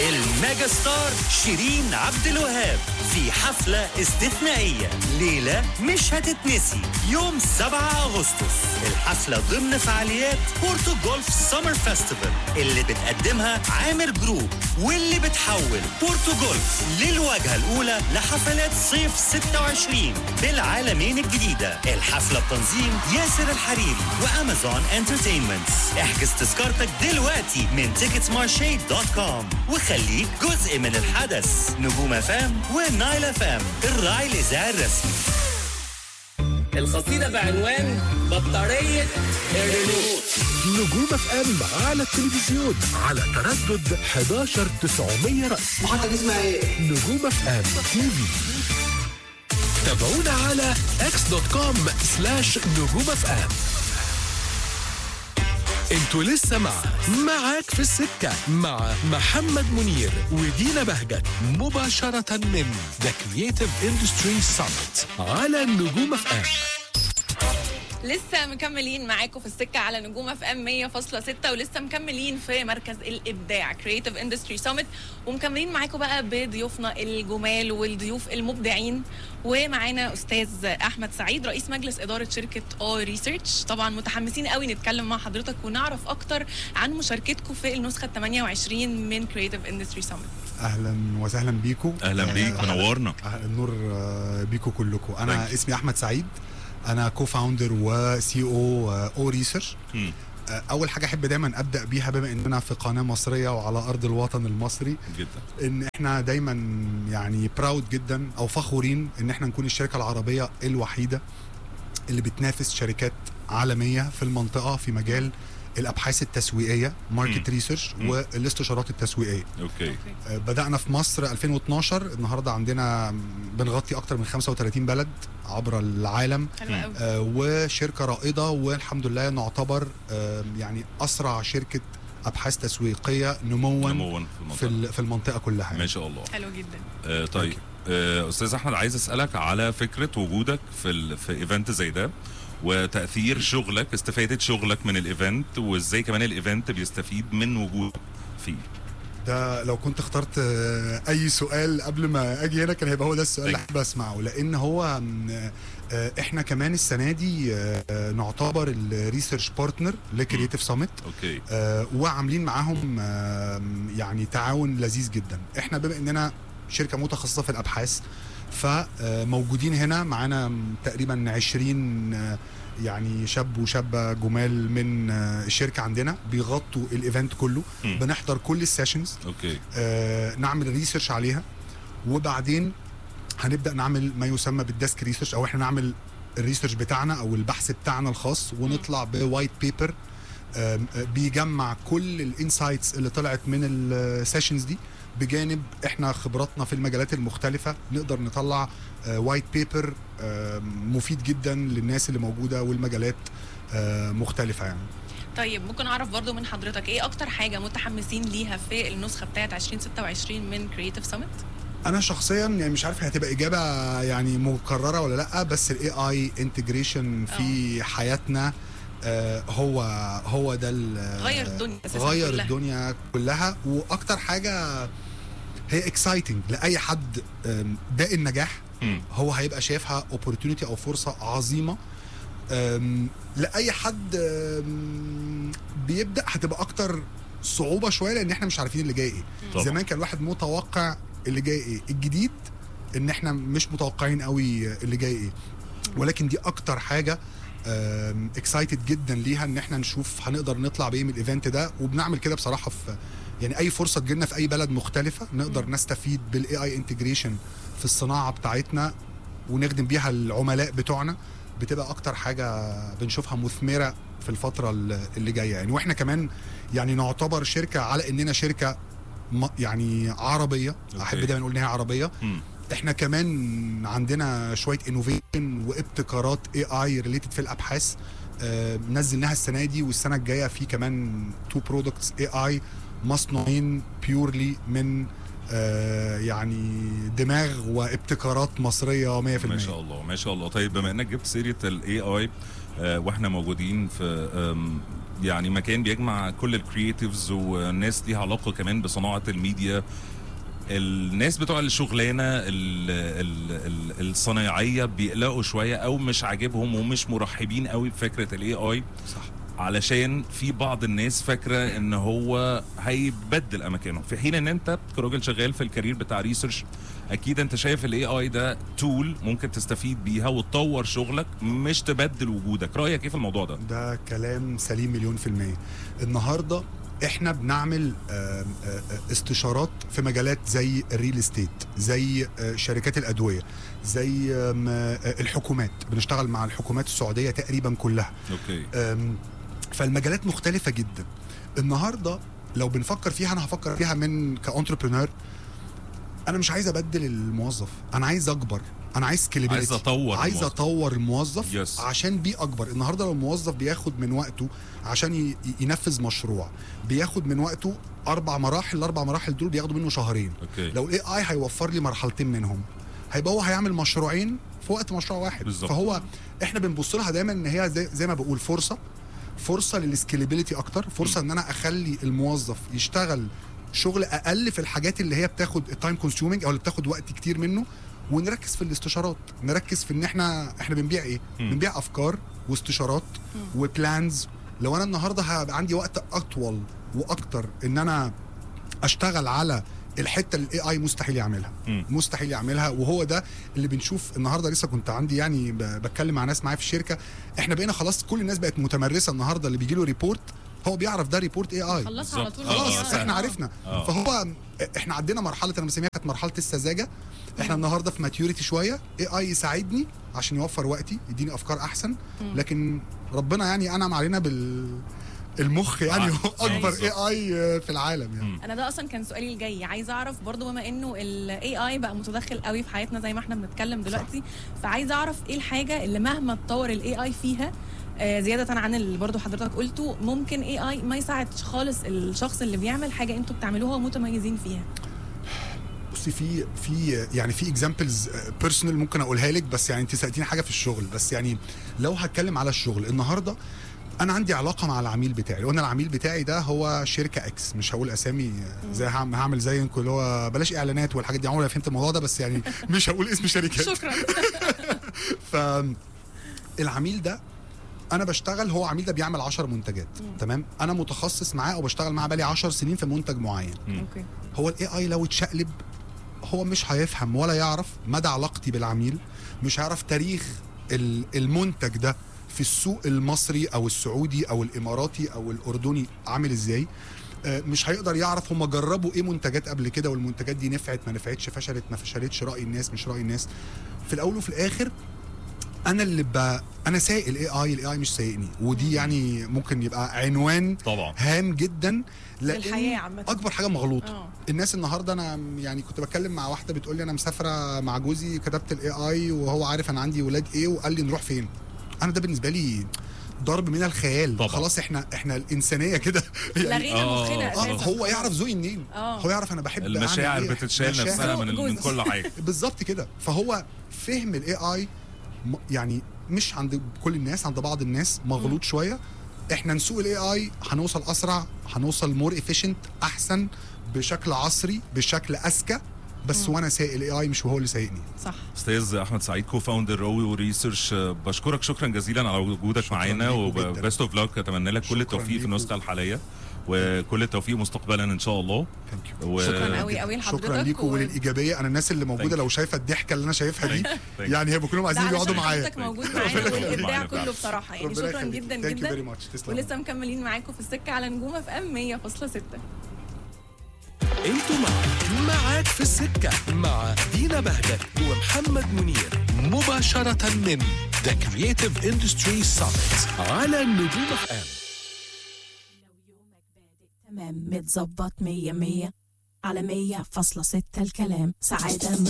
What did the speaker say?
الميجا ستار شيرين عبد الوهاب في حفلة استثنائية ليلة مش هتتنسي يوم 7 أغسطس الحفلة ضمن فعاليات بورتو جولف سمر فيستيفال اللي بتقدمها عامر جروب واللي بتحول بورتو جولف للواجهة الأولى لحفلات صيف 26 بالعالمين الجديدة الحفلة بتنظيم ياسر الحريري وأمازون انترتينمنت احجز تذكرتك دلوقتي من مارشي دوت كوم وخليك جزء من الحدث نجوم فام ونايل فام الراعي الإذاعي الرسمي القصيدة بعنوان بطارية الريموت نجوم اف ام على التلفزيون على تردد 11 900 رأس محطة اسمها ايه؟ نجوم اف ام تي في تابعونا على اكس دوت كوم سلاش نجوم اف ام انتوا لسه مع معاك في السكة مع محمد منير ودينا بهجت مباشرة من ذا كرييتيف اندستري سامت على نجوم اف ام لسه مكملين معاكم في السكه على نجوم اف ام 100.6 ولسه مكملين في مركز الابداع كرييتيف اندستري سامت ومكملين معاكم بقى بضيوفنا الجمال والضيوف المبدعين ومعانا استاذ احمد سعيد رئيس مجلس اداره شركه او ريسيرش طبعا متحمسين قوي نتكلم مع حضرتك ونعرف اكتر عن مشاركتكم في النسخه 28 من كرييتيف اندستري سامت اهلا وسهلا بيكو اهلا بيك آه، منورنا أهلا النور آه، بيكو كلكم انا Thank you. اسمي احمد سعيد انا كو فاوندر وسي او او ريسيرش مم. اول حاجه احب دايما ابدا بيها بما اننا في قناه مصريه وعلى ارض الوطن المصري جدا ان احنا دايما يعني براود جدا او فخورين ان احنا نكون الشركه العربيه الوحيده اللي بتنافس شركات عالميه في المنطقه في مجال الابحاث التسويقيه ماركت مم. ريسيرش مم. والاستشارات التسويقيه اوكي آه، بدأنا في مصر 2012 النهارده عندنا بنغطي اكتر من 35 بلد عبر العالم حلو قوي آه، وشركه رائده والحمد لله نعتبر آه، يعني اسرع شركه ابحاث تسويقيه نموا نموا في في المنطقه ال- في المنطقه كلها ما شاء الله حلو جدا آه طيب آه استاذ احمد عايز اسالك على فكره وجودك في ال... في ايفنت زي ده وتاثير شغلك استفاده شغلك من الايفنت وازاي كمان الايفنت بيستفيد من وجودك فيه ده لو كنت اخترت آه، اي سؤال قبل ما اجي هنا كان هيبقى هو ده السؤال اللي Thank احب اسمعه لان هو م، آه، احنا كمان السنه دي آه، آه، نعتبر الريسيرش بارتنر لكرييتيف سامت اوكي آه، وعاملين معاهم آه، يعني تعاون لذيذ جدا احنا بما اننا شركه متخصصه في الابحاث فموجودين هنا معانا تقريبا 20 آه، يعني شاب وشابه جمال من آه، الشركه عندنا بيغطوا الايفنت كله مم. بنحضر كل السيشنز اوكي آه، نعمل ريسيرش عليها وبعدين هنبدا نعمل ما يسمى بالديسك ريسيرش او احنا نعمل الريسيرش بتاعنا او البحث بتاعنا الخاص ونطلع بوايت بيبر بيجمع كل الانسايتس اللي طلعت من السيشنز دي بجانب احنا خبراتنا في المجالات المختلفه نقدر نطلع وايت بيبر مفيد جدا للناس اللي موجوده والمجالات آه، مختلفه يعني طيب ممكن اعرف برضو من حضرتك ايه اكتر حاجه متحمسين ليها في النسخه بتاعه 2026 من كرييتيف سامت انا شخصيا يعني مش عارف هتبقى اجابه يعني مكرره ولا لا بس الاي اي انتجريشن في حياتنا آه، هو هو ده ال- غير الدنيا اساسا غير كلها. الدنيا كلها واكتر حاجه هي اكسايتنج لاي حد آم، داء النجاح مم. هو هيبقى شايفها اوبورتونيتي او فرصه عظيمه أم، لاي حد أم، بيبدا هتبقى اكتر صعوبه شويه لان احنا مش عارفين اللي جاي ايه طبعا. زمان كان الواحد متوقع اللي جاي ايه الجديد ان احنا مش متوقعين قوي اللي جاي ايه ولكن دي اكتر حاجه اكسايتد جدا ليها ان احنا نشوف هنقدر نطلع بايه من الايفنت ده وبنعمل كده بصراحه في يعني اي فرصه تجيلنا في اي بلد مختلفه نقدر نستفيد بالاي اي انتجريشن في الصناعه بتاعتنا ونخدم بيها العملاء بتوعنا بتبقى اكتر حاجه بنشوفها مثمره في الفتره اللي جايه يعني واحنا كمان يعني نعتبر شركه على اننا شركه م- يعني عربيه احب أوكي. دايما نقول ان هي عربيه مم. احنا كمان عندنا شويه انوفيشن وابتكارات اي اي ريليتد في الابحاث آه، نزلناها السنه دي والسنه الجايه في كمان تو برودكتس اي اي مصنوعين بيورلي من آه، يعني دماغ وابتكارات مصريه 100% ما شاء الله ما شاء الله طيب بما انك جبت سيره الاي اي واحنا موجودين في آم، يعني مكان بيجمع كل الكرييتيفز والناس ليها علاقه كمان بصناعه الميديا الناس بتوع الشغلانه ال ال ال الصنايعيه بيقلقوا شويه او مش عاجبهم ومش مرحبين قوي بفكره الاي اي صح علشان في بعض الناس فاكره ان هو هيبدل اماكنهم في حين ان انت كراجل شغال في الكارير بتاع ريسيرش اكيد انت شايف الاي اي ده تول ممكن تستفيد بيها وتطور شغلك مش تبدل وجودك رايك ايه في الموضوع ده ده كلام سليم مليون في المية النهاردة احنا بنعمل آم، آه، آه، استشارات في مجالات زي الريل استيت زي آه، شركات الادويه زي آم، آه، الحكومات بنشتغل مع الحكومات السعوديه تقريبا كلها اوكي أم، فالمجالات مختلفة جدا النهاردة لو بنفكر فيها أنا هفكر فيها من كأنتربرينور أنا مش عايز أبدل الموظف أنا عايز أكبر أنا عايز سكيلابيلتي عايز أطور عايز الموظف. أطور الموظف Yes. عشان بيه أكبر النهاردة لو الموظف بياخد من وقته عشان ي- ينفذ مشروع بياخد من وقته أربع مراحل الأربع مراحل دول بياخدوا منه شهرين اوكي لو الاي اي هيوفر لي مرحلتين منهم هيبقى هو هيعمل مشروعين في وقت مشروع واحد بالظبط. فهو احنا بنبص لها دايما ان هي زي, زي ما بقول فرصه فرصه للسكيلابيلتي اكتر فرصه ان انا اخلي الموظف يشتغل شغل اقل في الحاجات اللي هي بتاخد التايم كونسيومينج او اللي بتاخد وقت كتير منه ونركز في الاستشارات نركز في ان احنا احنا بنبيع ايه مم. بنبيع افكار واستشارات وبلانز لو انا النهارده هيبقى عندي وقت اطول واكتر ان انا اشتغل على الحته اللي الاي اي مستحيل يعملها مم. مستحيل يعملها وهو ده اللي بنشوف النهارده لسه كنت عندي يعني ب- بتكلم مع ناس معايا في الشركه احنا بقينا خلاص كل الناس بقت متمرسه النهارده اللي بيجي له ريبورت هو بيعرف ده ريبورت اي اي خلصها على بالظبط. طول خلاص AI. احنا آه. عرفنا آه. فهو احنا عدينا مرحله انا بسميها كانت مرحله السذاجه احنا النهارده في ماتيوريتي شويه اي اي يساعدني عشان يوفر وقتي يديني افكار احسن لكن ربنا يعني انعم علينا بال المخ يعني آه. هو اكبر اي بالظبط. اي في العالم يعني مم. انا ده اصلا كان سؤالي الجاي عايزه اعرف برضو بما انه الاي اي بقى متدخل قوي في حياتنا زي ما احنا بنتكلم دلوقتي فعايزه اعرف ايه الحاجه اللي مهما اتطور الاي اي فيها آه، زياده عن اللي برضو حضرتك قلته ممكن اي اي ما يساعدش خالص الشخص اللي بيعمل حاجه انتوا بتعملوها ومتميزين فيها بصي في في يعني في اكزامبلز بيرسونال ممكن اقولها لك بس يعني انت سالتيني حاجه في الشغل بس يعني لو هتكلم على الشغل النهارده انا عندي علاقه مع العميل بتاعي لو انا العميل بتاعي ده هو شركه اكس مش هقول اسامي آه، زي هعمل هعمل زي اللي هو بلاش اعلانات والحاجات دي عمري ما فهمت الموضوع ده بس يعني مش هقول اسم شركات شكرا ف العميل ده انا بشتغل هو عميل ده بيعمل 10 منتجات تمام انا متخصص معاه او بشتغل معاه بقالي 10 سنين في منتج معين اوكي هو الاي اي لو اتشقلب هو مش هيفهم ولا يعرف مدى علاقتي بالعميل مش هيعرف تاريخ ال- المنتج ده في السوق المصري او السعودي او الاماراتي او الاردني عامل ازاي آه، مش هيقدر يعرف هم جربوا ايه منتجات قبل كده والمنتجات دي نفعت ما نفعتش فشلت ما فشلتش راي الناس مش راي الناس في الاول وفي الاخر انا اللي ب... انا سايق الاي اي الاي اي مش سايقني ودي يعني ممكن يبقى عنوان طبعا هام جدا للحياه لان عامه اكبر حاجه مغلوطه اه الناس النهارده انا يعني كنت بتكلم مع واحده بتقول لي انا مسافره مع جوزي كتبت الاي اي وهو عارف انا عندي ولاد ايه وقال لي نروح فين انا ده بالنسبه لي ضرب من الخيال طبعا. خلاص احنا احنا الانسانيه كده يعني لغينا آه، مخنا آه، آه اساسا هو يعرف ذوقي منين آه. هو يعرف انا بحب أعمل المشاعر إيه. بتتشال مشاعر. نفسها من, ال- من جوزي. كل حاجه بالظبط كده فهو فهم الاي اي يعني مش عند كل الناس عند بعض الناس مغلوط شويه احنا نسوق الاي اي هنوصل اسرع هنوصل مور افيشنت احسن بشكل عصري بشكل اذكى بس وانا سايق الاي اي مش هو اللي سايقني صح استاذ احمد سعيد كو فاوندر روي ريسيرش بشكرك شكرا جزيلا على وجودك شكراً معانا ليكوا جداً. وبيست اوف لك اتمنى لك كل شكراً التوفيق في ليكوا. النسخه الحاليه وكل التوفيق مستقبلا ان شاء الله ثانك و... شكراً قوي قوي لحضرتك شكرا ليكم و- وللايجابيه انا الناس اللي Thank موجوده you. لو شايفه الضحكه اللي انا شايفها دي Thank you. يعني هيبقوا كلهم ده عايزين يقعدوا علشان معايا حضرتك موجود ربنا معانا يخليك. والابداع معانا كله فعلاً. بصراحه يعني ربنا شكرا يخليك. جدا Thank you very جدا much. تسلم. ولسه مكملين معاكم في السكه على نجوم في ام 100.6 انتوا مع معاك في السكة مع دينا بهجت ومحمد منير مباشرة من The Creative Industry Summit على نجوم اف ام لو يومك بادئ تمام متظبط مية مية على مية فاصلة ستة الكلام سعادة